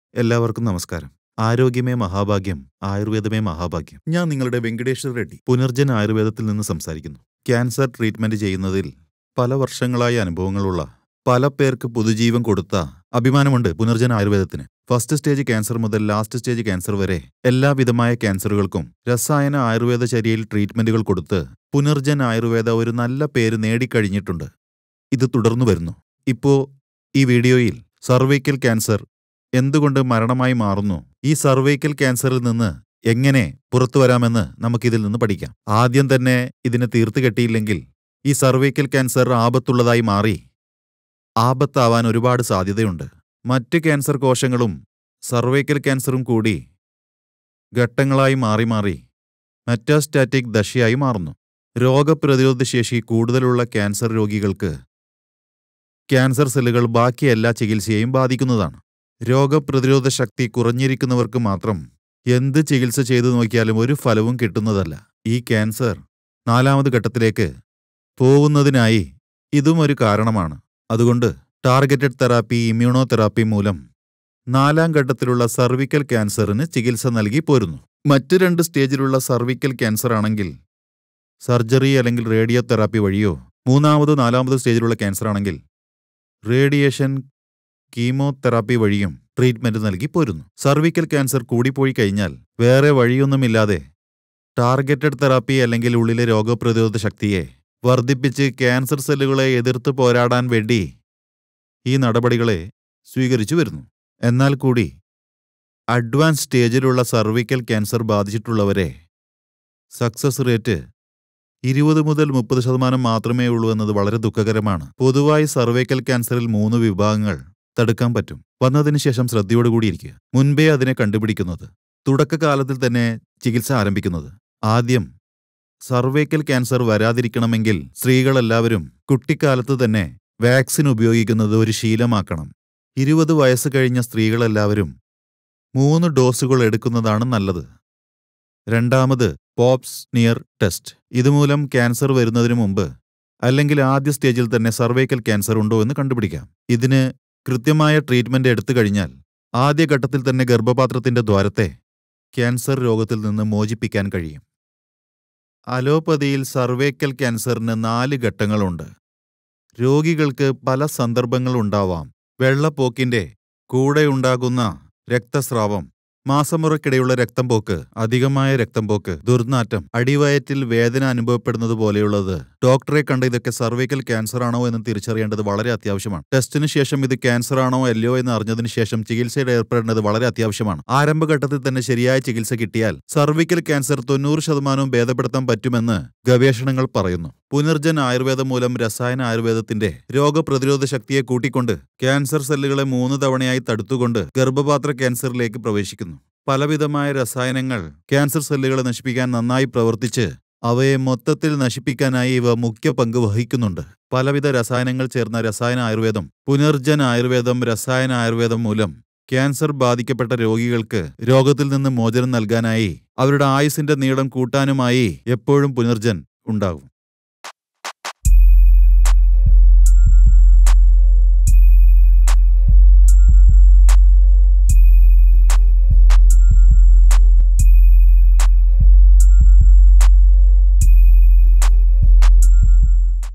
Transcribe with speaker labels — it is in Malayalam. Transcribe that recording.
Speaker 1: എല്ലാവർക്കും നമസ്കാരം ആരോഗ്യമേ മഹാഭാഗ്യം ആയുർവേദമേ മഹാഭാഗ്യം ഞാൻ നിങ്ങളുടെ വെങ്കടേശ്വർ റെഡ്ഡി പുനർജൻ ആയുർവേദത്തിൽ നിന്ന് സംസാരിക്കുന്നു ക്യാൻസർ ട്രീറ്റ്മെന്റ് ചെയ്യുന്നതിൽ പല വർഷങ്ങളായി അനുഭവങ്ങളുള്ള പല പേർക്ക് പുതുജീവൻ കൊടുത്ത അഭിമാനമുണ്ട് പുനർജൻ ആയുർവേദത്തിന് ഫസ്റ്റ് സ്റ്റേജ് ക്യാൻസർ മുതൽ ലാസ്റ്റ് സ്റ്റേജ് ക്യാൻസർ വരെ എല്ലാവിധമായ ക്യാൻസറുകൾക്കും രസായന ആയുർവേദ ചര്യയിൽ ട്രീറ്റ്മെന്റുകൾ കൊടുത്ത് പുനർജൻ ആയുർവേദ ഒരു നല്ല പേര് നേടിക്കഴിഞ്ഞിട്ടുണ്ട് ഇത് തുടർന്നു വരുന്നു ഇപ്പോ ഈ വീഡിയോയിൽ സർവൈക്കൽ ക്യാൻസർ എന്തുകൊണ്ട് മരണമായി മാറുന്നു ഈ സർവൈക്കൽ ക്യാൻസറിൽ നിന്ന് എങ്ങനെ പുറത്തു വരാമെന്ന് നമുക്കിതിൽ നിന്ന് പഠിക്കാം ആദ്യം തന്നെ ഇതിനെ തീർത്തു കെട്ടിയില്ലെങ്കിൽ ഈ സർവൈക്കൽ ക്യാൻസർ ആപത്തുള്ളതായി മാറി ആപത്താവാൻ ഒരുപാട് സാധ്യതയുണ്ട് മറ്റ് ക്യാൻസർ കോശങ്ങളും സർവൈക്കൽ ക്യാൻസറും കൂടി ഘട്ടങ്ങളായി മാറി മാറി മെറ്റാസ്റ്റാറ്റിക് ദശയായി മാറുന്നു രോഗപ്രതിരോധ ശേഷി കൂടുതലുള്ള ക്യാൻസർ രോഗികൾക്ക് ക്യാൻസർ സെല്ലുകൾ ബാക്കി എല്ലാ ചികിത്സയെയും ബാധിക്കുന്നതാണ് രോഗപ്രതിരോധ ശക്തി കുറഞ്ഞിരിക്കുന്നവർക്ക് മാത്രം എന്ത് ചികിത്സ ചെയ്തു നോക്കിയാലും ഒരു ഫലവും കിട്ടുന്നതല്ല ഈ ക്യാൻസർ നാലാമത് ഘട്ടത്തിലേക്ക് പോകുന്നതിനായി ഇതും ഒരു കാരണമാണ് അതുകൊണ്ട് ടാർഗറ്റഡ് തെറാപ്പി ഇമ്മ്യൂണോ തെറാപ്പി മൂലം നാലാം ഘട്ടത്തിലുള്ള സർവിക്കൽ ക്യാൻസറിന് ചികിത്സ നൽകി പോരുന്നു മറ്റ് രണ്ട് സ്റ്റേജിലുള്ള സർവിക്കൽ ക്യാൻസർ ആണെങ്കിൽ സർജറി അല്ലെങ്കിൽ റേഡിയോ തെറാപ്പി വഴിയോ മൂന്നാമത് നാലാമത് സ്റ്റേജിലുള്ള ക്യാൻസർ ആണെങ്കിൽ റേഡിയേഷൻ കീമോതെറാപ്പി വഴിയും ട്രീറ്റ്മെന്റ് നൽകി പോരുന്നു സർവിക്കൽ ക്യാൻസർ കൂടിപ്പോയി കഴിഞ്ഞാൽ വേറെ വഴിയൊന്നുമില്ലാതെ ടാർഗറ്റഡ് തെറാപ്പി അല്ലെങ്കിൽ ഉള്ളിലെ രോഗപ്രതിരോധ ശക്തിയെ വർദ്ധിപ്പിച്ച് ക്യാൻസർ സെല്ലുകളെ എതിർത്ത് പോരാടാൻ വേണ്ടി ഈ നടപടികളെ സ്വീകരിച്ചു വരുന്നു എന്നാൽ കൂടി അഡ്വാൻസ് സ്റ്റേജിലുള്ള സർവിക്കൽ ക്യാൻസർ ബാധിച്ചിട്ടുള്ളവരെ സക്സസ് റേറ്റ് ഇരുപത് മുതൽ മുപ്പത് ശതമാനം മാത്രമേ ഉള്ളൂ എന്നത് വളരെ ദുഃഖകരമാണ് പൊതുവായി സർവൈക്കൽ ക്യാൻസറിൽ മൂന്ന് വിഭാഗങ്ങൾ തടുക്കാൻ പറ്റും വന്നതിന് ശേഷം ശ്രദ്ധയോടുകൂടിയിരിക്കുക മുൻപേ അതിനെ കണ്ടുപിടിക്കുന്നത് തുടക്കകാലത്തിൽ തന്നെ ചികിത്സ ആരംഭിക്കുന്നത് ആദ്യം സർവൈക്കൽ ക്യാൻസർ വരാതിരിക്കണമെങ്കിൽ സ്ത്രീകളെല്ലാവരും കുട്ടിക്കാലത്ത് തന്നെ വാക്സിൻ ഉപയോഗിക്കുന്നത് ഒരു ശീലമാക്കണം ഇരുപത് വയസ്സ് കഴിഞ്ഞ സ്ത്രീകളെല്ലാവരും മൂന്ന് ഡോസുകൾ എടുക്കുന്നതാണ് നല്ലത് രണ്ടാമത് പോപ്സ് നിയർ ടെസ്റ്റ് ഇതുമൂലം ക്യാൻസർ വരുന്നതിനു മുമ്പ് അല്ലെങ്കിൽ ആദ്യ സ്റ്റേജിൽ തന്നെ സർവൈക്കൽ ക്യാൻസർ ഉണ്ടോ എന്ന് കണ്ടുപിടിക്കാം ഇതിന് കൃത്യമായ ട്രീറ്റ്മെന്റ് എടുത്തു കഴിഞ്ഞാൽ ആദ്യഘട്ടത്തിൽ തന്നെ ഗർഭപാത്രത്തിന്റെ ദ്വാരത്തെ ക്യാൻസർ രോഗത്തിൽ നിന്ന് മോചിപ്പിക്കാൻ കഴിയും അലോപ്പതിയിൽ സർവൈക്കൽ ക്യാൻസറിന് നാല് ഘട്ടങ്ങളുണ്ട് രോഗികൾക്ക് പല സന്ദർഭങ്ങളുണ്ടാവാം വെള്ളപ്പോക്കിന്റെ കൂടെയുണ്ടാകുന്ന രക്തസ്രാവം മാസമുറയ്ക്കിടെയുള്ള രക്തം പോക്ക് അധികമായ രക്തം പോക്ക് ദുർനാറ്റം അടിവയറ്റിൽ വേദന അനുഭവപ്പെടുന്നത് പോലെയുള്ളത് ഡോക്ടറെ കണ്ട് ഇതൊക്കെ സർവൈക്കൽ ക്യാൻസർ ആണോ എന്ന് തിരിച്ചറിയേണ്ടത് വളരെ അത്യാവശ്യമാണ് ടെസ്റ്റിന് ശേഷം ഇത് ക്യാൻസർ ആണോ അല്ലയോ എന്ന് അറിഞ്ഞതിന് ശേഷം ചികിത്സയിൽ ഏർപ്പെടേണ്ടത് വളരെ അത്യാവശ്യമാണ് ആരംഭഘട്ടത്തിൽ തന്നെ ശരിയായ ചികിത്സ കിട്ടിയാൽ സർവൈക്കൽ ക്യാൻസർ തൊണ്ണൂറ് ശതമാനവും ഭേദപ്പെടുത്താൻ പറ്റുമെന്ന് ഗവേഷണങ്ങൾ പറയുന്നു പുനർജൻ ആയുർവേദം മൂലം രസായന ആയുർവേദത്തിന്റെ രോഗപ്രതിരോധ ശക്തിയെ കൂട്ടിക്കൊണ്ട് ക്യാൻസർ സെല്ലുകളെ മൂന്ന് തവണയായി തടുത്തുകൊണ്ട് ഗർഭപാത്ര ക്യാൻസറിലേക്ക് പ്രവേശിക്കുന്നു പലവിധമായ രസായനങ്ങൾ ക്യാൻസർ സെല്ലുകളെ നശിപ്പിക്കാൻ നന്നായി പ്രവർത്തിച്ച് അവയെ മൊത്തത്തിൽ നശിപ്പിക്കാനായി ഇവ മുഖ്യ പങ്ക് വഹിക്കുന്നുണ്ട് പലവിധ രസായനങ്ങൾ ചേർന്ന രസായന ആയുർവേദം പുനർജൻ ആയുർവേദം രസായന ആയുർവേദം മൂലം ക്യാൻസർ ബാധിക്കപ്പെട്ട രോഗികൾക്ക് രോഗത്തിൽ നിന്ന് മോചനം നൽകാനായി അവരുടെ ആയുസിന്റെ നീളം കൂട്ടാനുമായി എപ്പോഴും പുനർജൻ ഉണ്ടാകും